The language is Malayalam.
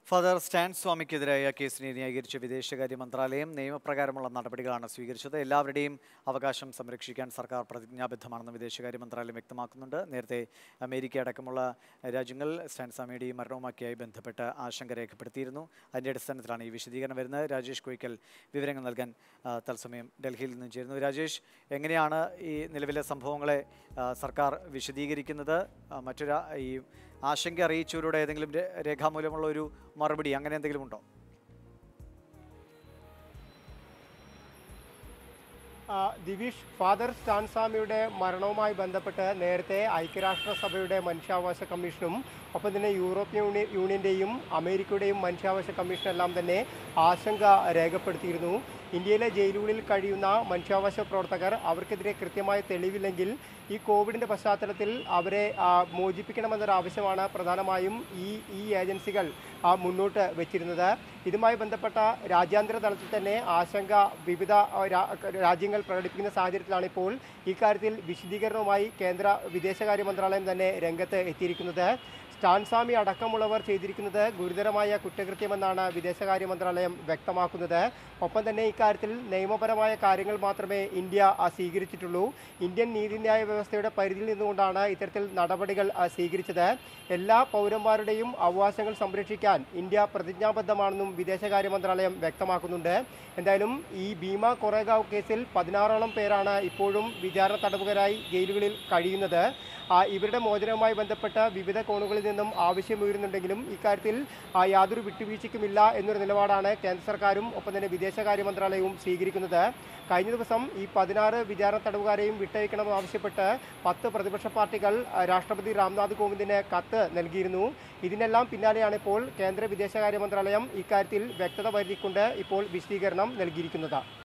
ഫാദർ സ്റ്റാൻ സ്വാമിക്കെതിരായ കേസിനെ ന്യായീകരിച്ച വിദേശകാര്യ മന്ത്രാലയം നിയമപ്രകാരമുള്ള നടപടികളാണ് സ്വീകരിച്ചത് എല്ലാവരുടെയും അവകാശം സംരക്ഷിക്കാൻ സർക്കാർ പ്രതിജ്ഞാബദ്ധമാണെന്ന് വിദേശകാര്യ മന്ത്രാലയം വ്യക്തമാക്കുന്നുണ്ട് നേരത്തെ അമേരിക്ക അടക്കമുള്ള രാജ്യങ്ങൾ സ്റ്റാൻ സ്വാമിയുടെയും മരണവുമാക്കിയായി ബന്ധപ്പെട്ട് ആശങ്ക രേഖപ്പെടുത്തിയിരുന്നു അതിൻ്റെ അടിസ്ഥാനത്തിലാണ് ഈ വിശദീകരണം വരുന്നത് രാജേഷ് കോയിക്കൽ വിവരങ്ങൾ നൽകാൻ ആ, തത്സമയം ഡൽഹിയിൽ നിന്നും ചേരുന്നു രാജേഷ് എങ്ങനെയാണ് ഈ നിലവിലെ സംഭവങ്ങളെ ആ, സർക്കാർ വിശദീകരിക്കുന്നത് ആ, മറ്റൊരു ആ- ഈ ആശങ്ക അറിയിച്ചവരുടെ ഏതെങ്കിലും രേ- രേഖാമൂലമുള്ള ഒരു മറുപടി അങ്ങനെ എന്തെങ്കിലും ഉണ്ടോ ആ, ദിവിഷ് ഫാദർ സ്റ്റാൻസ്വാമിയുടെ മരണവുമായി ബന്ധപ്പെട്ട് നേരത്തെ ഐക്യരാഷ്ട്രസഭയുടെ മനുഷ്യാവകാശ കമ്മീഷനും ഒപ്പം തന്നെ യൂറോപ്യൻ യൂണി യൂണിയന്റെയും അമേരിക്കയുടെയും മനുഷ്യാവകാശ കമ്മീഷനെല്ലാം തന്നെ ആശങ്ക രേഖപ്പെടുത്തിയിരുന്നു ഇന്ത്യയിലെ ജയിലുകളിൽ കഴിയുന്ന മനുഷ്യാവകാശ പ്രവർത്തകർ അവർക്കെതിരെ കൃത്യമായ തെളിവില്ലെങ്കിൽ ഈ കോവിഡിന്റെ പശ്ചാത്തലത്തിൽ അവരെ ആ, മോചിപ്പിക്കണമെന്നൊരു ആവശ്യമാണ് പ്രധാനമായും ഈ ഈ ഏജൻസികൾ ആ, മുന്നോട്ട് വെച്ചിരുന്നത് ഇതുമായി ബന്ധപ്പെട്ട രാജ്യാന്തര തലത്തിൽ തന്നെ ആശങ്ക വിവിധ ആ, രാ- രാജ്യങ്ങൾ പ്രകടിപ്പിക്കുന്ന സാഹചര്യത്തിലാണ് ഇപ്പോൾ ഇക്കാര്യത്തിൽ വിശദീകരണവുമായി കേന്ദ്ര വിദേശകാര്യ മന്ത്രാലയം തന്നെ രംഗത്ത് എത്തിയിരിക്കുന്നത് സ്റ്റാൻസ്വാമി അടക്കമുള്ളവർ ചെയ്തിരിക്കുന്നത് ഗുരുതരമായ കുറ്റകൃത്യമെന്നാണ് വിദേശകാര്യ മന്ത്രാലയം വ്യക്തമാക്കുന്നത് ഒപ്പം തന്നെ ഇക്കാര്യത്തിൽ നിയമപരമായ കാര്യങ്ങൾ മാത്രമേ ഇന്ത്യ ആ, സ്വീകരിച്ചിട്ടുള്ളൂ ഇന്ത്യൻ നീതിന്യായ വ്യവസ്ഥയുടെ പരിധിയിൽ നിന്നുകൊണ്ടാണ് ഇത്തരത്തിൽ നടപടികൾ ആ, സ്വീകരിച്ചത് എല്ലാ പൗരന്മാരുടെയും അവകാശങ്ങൾ സംരക്ഷിക്കാൻ ഇന്ത്യ പ്രതിജ്ഞാബദ്ധമാണെന്നും വിദേശകാര്യ മന്ത്രാലയം വ്യക്തമാക്കുന്നുണ്ട് എന്തായാലും ഈ ഭീമ കൊറേഗാവ് കേസിൽ പതിനാറോളം പേരാണ് ഇപ്പോഴും വിചാരണ തടവുകാരായി ജയിലുകളിൽ കഴിയുന്നത് ആ, ഇവരുടെ മോചനവുമായി ബന്ധപ്പെട്ട വിവിധ കോണുകളിൽ നിന്നും ആവശ്യമുയരുന്നുണ്ടെങ്കിലും ഇക്കാര്യത്തിൽ ആ, യാതൊരു വിട്ടുവീഴ്ചയ്ക്കുമില്ല എന്നൊരു നിലപാടാണ് കേന്ദ്ര സർക്കാരും ഒപ്പം തന്നെ വിദേശകാര്യ മന്ത്രാലയവും സ്വീകരിക്കുന്നത് കഴിഞ്ഞ ദിവസം ഈ പതിനാറ് വിചാരണ തടവുകാരെയും വിട്ടയക്കണമെന്ന് ആവശ്യപ്പെട്ട് പത്ത് പ്രതിപക്ഷ പാർട്ടികൾ ആ, രാഷ്ട്രപതി രാംനാഥ് കോവിന്ദിന് കത്ത് നൽകിയിരുന്നു ഇതിനെല്ലാം പിന്നാലെയാണ് ഇപ്പോൾ കേന്ദ്ര വിദേശകാര്യ മന്ത്രാലയം ഇക്കാര്യത്തിൽ വ്യക്തത വരുത്തിക്കൊണ്ട് ഇപ്പോൾ വിശദീകരണം നൽകിയിരിക്കുന്നത്